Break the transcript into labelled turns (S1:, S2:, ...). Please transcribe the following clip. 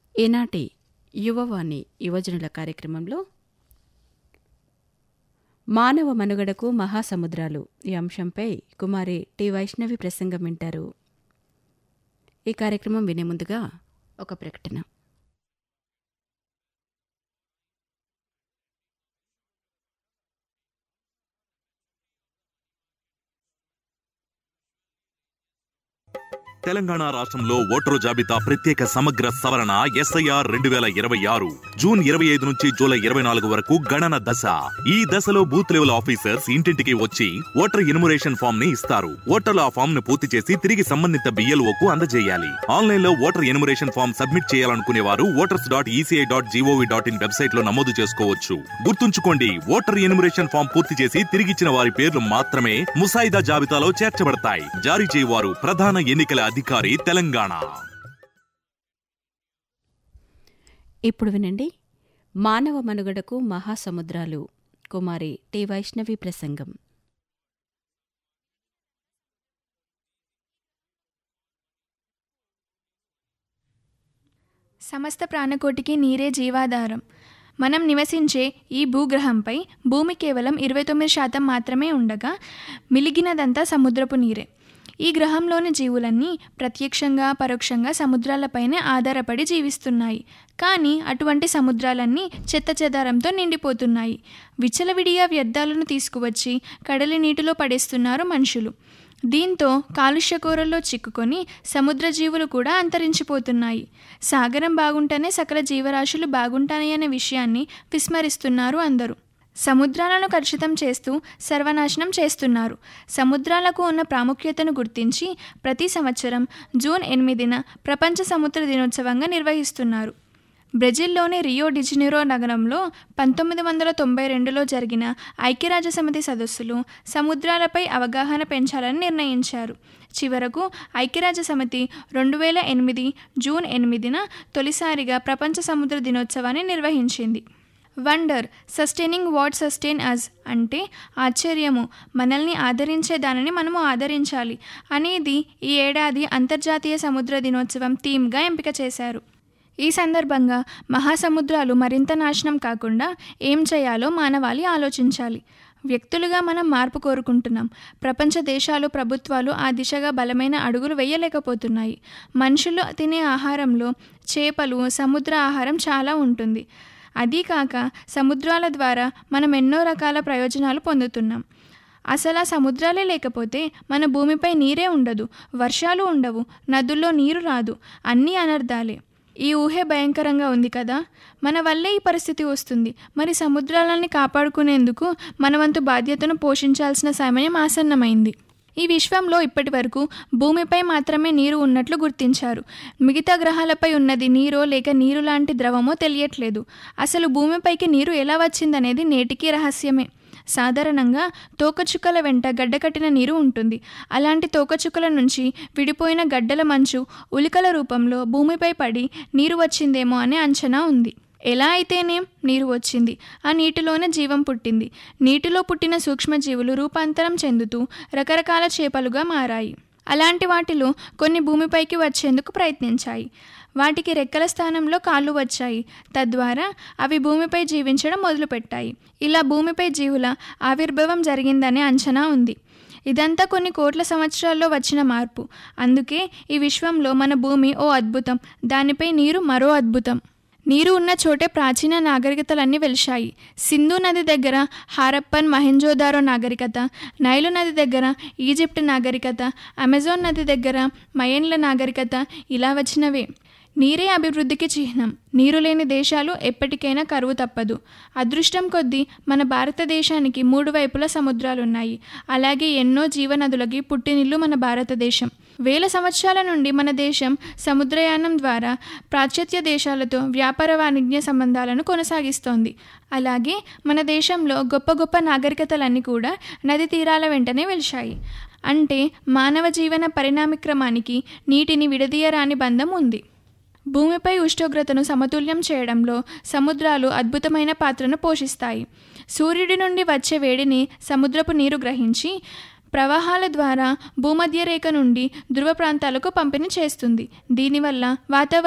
S1: ఈనాటి యువవాణి యువజనుల కార్యక్రమంలో మానవ మనుగడకు మహాసముద్రాలు ఈ అంశంపై కుమారి టి వైష్ణవి ప్రసంగం వింటారు ఈ కార్యక్రమం వినే ముందుగా ఒక ప్రకటన
S2: తెలంగాణ రాష్ట్రంలో ఓటరు జాబితా ప్రత్యేక సమగ్ర సవరణ ఎస్ఐఆర్ రెండు వేల ఇరవై ఆరు జూన్ ఇరవై ఐదు నుంచి జూలై ఇరవై నాలుగు వరకు గణన దశ ఈ దశలో బూత్ లెవెల్ ఆఫీసర్స్ ఇంటింటికి వచ్చి ఓటర్ ఇన్మురేషన్ ఫామ్ ని ఇస్తారు ఓటర్లు ఆ ఫామ్ ను పూర్తి చేసి తిరిగి సంబంధిత బిఎల్ఓ కు అందజేయాలి ఆన్లైన్ లో ఓటర్ ఇన్మురేషన్ ఫామ్ సబ్మిట్ చేయాలనుకునే వారు voters dot ECI dot GOV dot in website లో నమోదు చేసుకోవచ్చు గుర్తుంచుకోండి ఓటర్ ఇన్మురేషన్ ఫామ్ పూర్తి చేసి తిరిగిచ్చిన వారి పేర్లు మాత్రమే ముసాయిదా జాబితాలో చేర్చబడతాయి జారీ చేయవారు ప్రధాన ఎన్నికల అధికారి తెలంగాణ
S1: ఇప్పుడు వినండి మానవ మనుగడకు మహాసముద్రాలు కుమారి టి వైష్ణవి ప్రసంగం
S3: సమస్త ప్రాణకోటికి నీరే జీవాధారం మనం నివసించే ఈ భూగ్రహంపై భూమి కేవలం ఇరవై తొమ్మిది శాతం మాత్రమే ఉండగా మిలిగినదంతా సముద్రపు నీరే ఈ గ్రహంలోని జీవులన్నీ ప్రత్యక్షంగా పరోక్షంగా సముద్రాలపైనే ఆధారపడి జీవిస్తున్నాయి కానీ అటువంటి సముద్రాలన్నీ చెత్త చెదారంతో నిండిపోతున్నాయి విచ్చలవిడిగా వ్యర్థాలను తీసుకువచ్చి కడలి నీటిలో పడేస్తున్నారు మనుషులు దీంతో కాలుష్య కూరల్లో చిక్కుకొని సముద్ర జీవులు కూడా అంతరించిపోతున్నాయి సాగరం బాగుంటేనే సకల జీవరాశులు బాగుంటాయనే విషయాన్ని విస్మరిస్తున్నారు అందరూ సముద్రాలను కలుషితం చేస్తూ సర్వనాశనం చేస్తున్నారు సముద్రాలకు ఉన్న ప్రాముఖ్యతను గుర్తించి ప్రతి సంవత్సరం జూన్ ఎనిమిదిన ప్రపంచ సముద్ర దినోత్సవంగా నిర్వహిస్తున్నారు బ్రెజిల్లోని రియో డిజినిరో నగరంలో పంతొమ్మిది వందల తొంభై రెండులో జరిగిన ఐక్యరాజ్యసమితి సదస్సులు సముద్రాలపై అవగాహన పెంచాలని నిర్ణయించారు చివరకు ఐక్యరాజ్య సమితి రెండు వేల ఎనిమిది జూన్ ఎనిమిదిన తొలిసారిగా ప్రపంచ సముద్ర దినోత్సవాన్ని నిర్వహించింది wonder sustaining what sustain us అంటే ఆశ్చర్యము మనల్ని ఆదరించే దానిని మనము ఆదరించాలి అనేది ఈ ఏడాది అంతర్జాతీయ సముద్ర దినోత్సవం థీమ్గా ఎంపిక చేశారు ఈ సందర్భంగా మహాసముద్రాలు మరింత నాశనం కాకుండా ఏం చేయాలో మానవాళి ఆలోచించాలి వ్యక్తులుగా మనం మార్పు కోరుకుంటున్నాం ప్రపంచ దేశాలు ప్రభుత్వాలు ఆ దిశగా బలమైన అడుగులు వేయలేకపోతున్నాయి మనుషులు తినే ఆహారంలో చేపలు సముద్ర ఆహారం చాలా ఉంటుంది అదీ కాక సముద్రాల ద్వారా మనం ఎన్నో రకాల ప్రయోజనాలు పొందుతున్నాం అసలు ఆ సముద్రాలే లేకపోతే మన భూమిపై నీరే ఉండదు వర్షాలు ఉండవు నదుల్లో నీరు రాదు అన్నీ అనర్థాలే ఈ ఊహే భయంకరంగా ఉంది కదా మన వల్లే ఈ పరిస్థితి వస్తుంది మరి సముద్రాలని కాపాడుకునేందుకు మన వంతు బాధ్యతను పోషించాల్సిన సమయం ఆసన్నమైంది ఈ విశ్వంలో ఇప్పటి వరకు భూమిపై మాత్రమే నీరు ఉన్నట్లు గుర్తించారు మిగతా గ్రహాలపై ఉన్నది నీరో లేక నీరు లాంటి ద్రవమో తెలియట్లేదు అసలు భూమిపైకి నీరు ఎలా వచ్చిందనేది నేటికీ రహస్యమే సాధారణంగా తోకచుక్కల వెంట గడ్డకట్టిన నీరు ఉంటుంది అలాంటి తోకచుక్కల నుంచి విడిపోయిన గడ్డల మంచు ఉలికల రూపంలో భూమిపై పడి నీరు వచ్చిందేమో అనే అంచనా ఉంది ఎలా అయితేనేం నీరు వచ్చింది ఆ నీటిలోనే జీవం పుట్టింది నీటిలో పుట్టిన సూక్ష్మజీవులు రూపాంతరం చెందుతూ రకరకాల చేపలుగా మారాయి అలాంటి వాటిలో కొన్ని భూమిపైకి వచ్చేందుకు ప్రయత్నించాయి వాటికి రెక్కల స్థానంలో కాళ్ళు వచ్చాయి తద్వారా అవి భూమిపై జీవించడం మొదలుపెట్టాయి ఇలా భూమిపై జీవుల ఆవిర్భావం జరిగిందనే అంచనా ఉంది ఇదంతా కొన్ని కోట్ల సంవత్సరాల్లో వచ్చిన మార్పు అందుకే ఈ విశ్వంలో మన భూమి ఓ అద్భుతం దానిపై నీరు మరో అద్భుతం నీరు ఉన్న చోటే ప్రాచీన నాగరికతలన్నీ వెలిశాయి సింధు నది దగ్గర హారప్పన్ మహెంజోదారో నాగరికత నైలు నది దగ్గర ఈజిప్ట్ నాగరికత అమెజాన్ నది దగ్గర మయన్ల నాగరికత ఇలా వచ్చినవే నీరే అభివృద్ధికి చిహ్నం నీరు లేని దేశాలు ఎప్పటికైనా కరువు తప్పదు అదృష్టం కొద్దీ మన భారతదేశానికి మూడు వైపుల సముద్రాలున్నాయి అలాగే ఎన్నో జీవనదులకి పుట్టినిల్లు మన భారతదేశం వేల సంవత్సరాల నుండి మన దేశం సముద్రయానం ద్వారా పాశ్చాత్య దేశాలతో వ్యాపార వాణిజ్య సంబంధాలను కొనసాగిస్తోంది అలాగే మన దేశంలో గొప్ప గొప్ప నాగరికతలన్నీ కూడా నది తీరాల వెంటనే వెలిశాయి అంటే మానవ జీవన పరిణామక్రమానికి నీటిని విడదీయరాని బంధం ఉంది భూమిపై ఉష్ణోగ్రతను సమతుల్యం చేయడంలో సముద్రాలు అద్భుతమైన పాత్రను పోషిస్తాయి సూర్యుడి నుండి వచ్చే వేడిని సముద్రపు నీరు గ్రహించి ప్రవాహాల ద్వారా భూమధ్య రేఖ నుండి ధ్రువ ప్రాంతాలకు పంపిణీ చేస్తుంది దీనివల్ల వాతావరణ